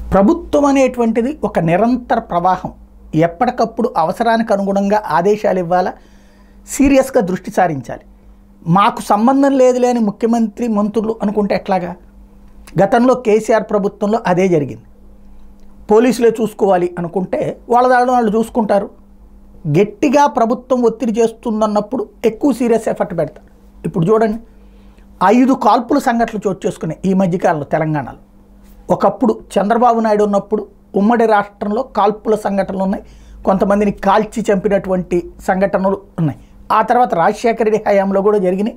ప్రభుత్వం అనేటువంటిది ఒక నిరంతర ప్రవాహం ఎప్పటికప్పుడు అవసరానికి అనుగుణంగా ఆదేశాలు ఇవ్వాలా సీరియస్గా దృష్టి సారించాలి మాకు సంబంధం లేదులే అని ముఖ్యమంత్రి మంత్రులు అనుకుంటే ఎట్లాగా గతంలో కేసీఆర్ ప్రభుత్వంలో అదే జరిగింది పోలీసులే చూసుకోవాలి అనుకుంటే వాళ్ళ దాడిని వాళ్ళు చూసుకుంటారు గట్టిగా ప్రభుత్వం ఒత్తిడి చేస్తుందన్నప్పుడు ఎక్కువ సీరియస్ ఎఫర్ట్ పెడతారు ఇప్పుడు చూడండి ఐదు కాల్పుల సంఘటనలు చోటు చేసుకున్నాయి ఈ మధ్యకాలంలో తెలంగాణలో ఒకప్పుడు చంద్రబాబు నాయుడు ఉన్నప్పుడు ఉమ్మడి రాష్ట్రంలో కాల్పుల సంఘటనలు ఉన్నాయి కొంతమందిని కాల్చి చంపినటువంటి సంఘటనలు ఉన్నాయి ఆ తర్వాత రాజశేఖర రెడ్డి హయాంలో కూడా జరిగినాయి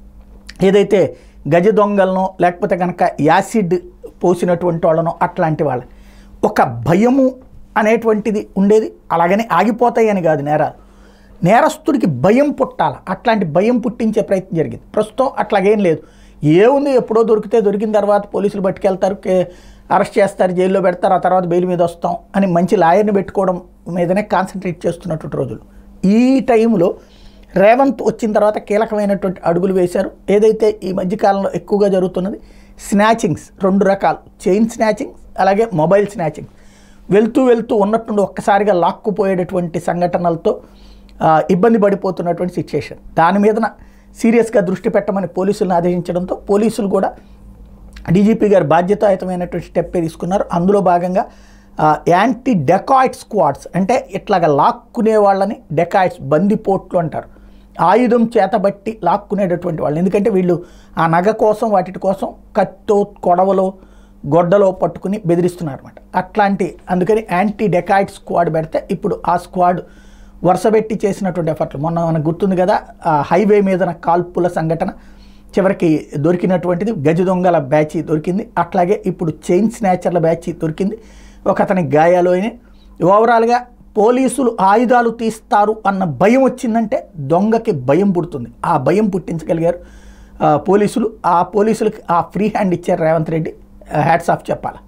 ఏదైతే గజ దొంగలనో లేకపోతే కనుక యాసిడ్ పోసినటువంటి వాళ్ళనో అట్లాంటి వాళ్ళని ఒక భయము అనేటువంటిది ఉండేది అలాగని ఆగిపోతాయి అని కాదు నేరాలు నేరస్తుడికి భయం పుట్టాలి అట్లాంటి భయం పుట్టించే ప్రయత్నం జరిగింది ప్రస్తుతం అట్లాగేం లేదు ఏముంది ఎప్పుడో దొరికితే దొరికిన తర్వాత పోలీసులు పట్టుకెళ్తారు కే- అరెస్ట్ చేస్తారు జైల్లో పెడతారు ఆ తర్వాత బెయిల్ మీద వస్తాం అని మంచి లాయర్ని పెట్టుకోవడం మీదనే కాన్సన్ట్రేట్ చేస్తున్నటువంటి రోజులు ఈ టైంలో రేవంత్ వచ్చిన తర్వాత కీలకమైనటువంటి అడుగులు వేశారు ఏదైతే ఈ మధ్యకాలంలో ఎక్కువగా జరుగుతున్నది స్నాచింగ్స్ రెండు రకాలు చైన్ స్నాచింగ్స్ అలాగే మొబైల్ స్నాచింగ్ వెళ్తూ వెళ్తూ ఉన్నట్టుండి ఒక్కసారిగా లాక్కుపోయేటటువంటి సంఘటనలతో ఆ, ఇబ్బంది పడిపోతున్నటువంటి సిచ్యుయేషన్ దాని మీదన సీరియస్గా దృష్టి పెట్టమని పోలీసులను ఆదేశించడంతో పోలీసులు కూడా డీజీపీ గారు బాధ్యతాయుతమైనటువంటి స్టెప్ తీసుకున్నారు అందులో భాగంగా ఆ, యాంటీ డెకాయిట్ స్క్వాడ్స్ అంటే ఇట్లాగా లాక్కునే వాళ్ళని డెకాయిట్స్ బందిపోట్లు అంటారు ఆయుధం చేతబట్టి లాక్కునేటటువంటి వాళ్ళు ఎందుకంటే వీళ్ళు ఆ నగ కోసం వాటి కోసం కత్తో కొడవలో గొడ్డలో పట్టుకుని బెదిరిస్తున్నారు అనమాట అట్లాంటి అందుకని యాంటీ డెకాయిట్ స్క్వాడ్ పెడితే ఇప్పుడు ఆ స్క్వాడ్ వరుసబెట్టి చేసినటువంటి ఎఫర్ట్లు మొన్న మనకు గుర్తుంది కదా ఆ హైవే మీదన కాల్పుల సంఘటన చివరికి దొరికినటువంటిది గజ దొంగల బ్యాచ్ దొరికింది అట్లాగే ఇప్పుడు చైన్ స్నాచర్ల బ్యాచ్ దొరికింది ఒక అతనికి గాయాలు అయినాయి ఓవరాల్గా పోలీసులు ఆయుధాలు తీస్తారు అన్న భయం వచ్చిందంటే దొంగకి భయం పుడుతుంది ఆ భయం పుట్టించగలిగారు ఆ, పోలీసులు ఆ పోలీసులకి ఆ ఫ్రీ హ్యాండ్ ఇచ్చారు రేవంత్ రెడ్డి హ్యాట్స్ ఆఫ్ చెప్పాలి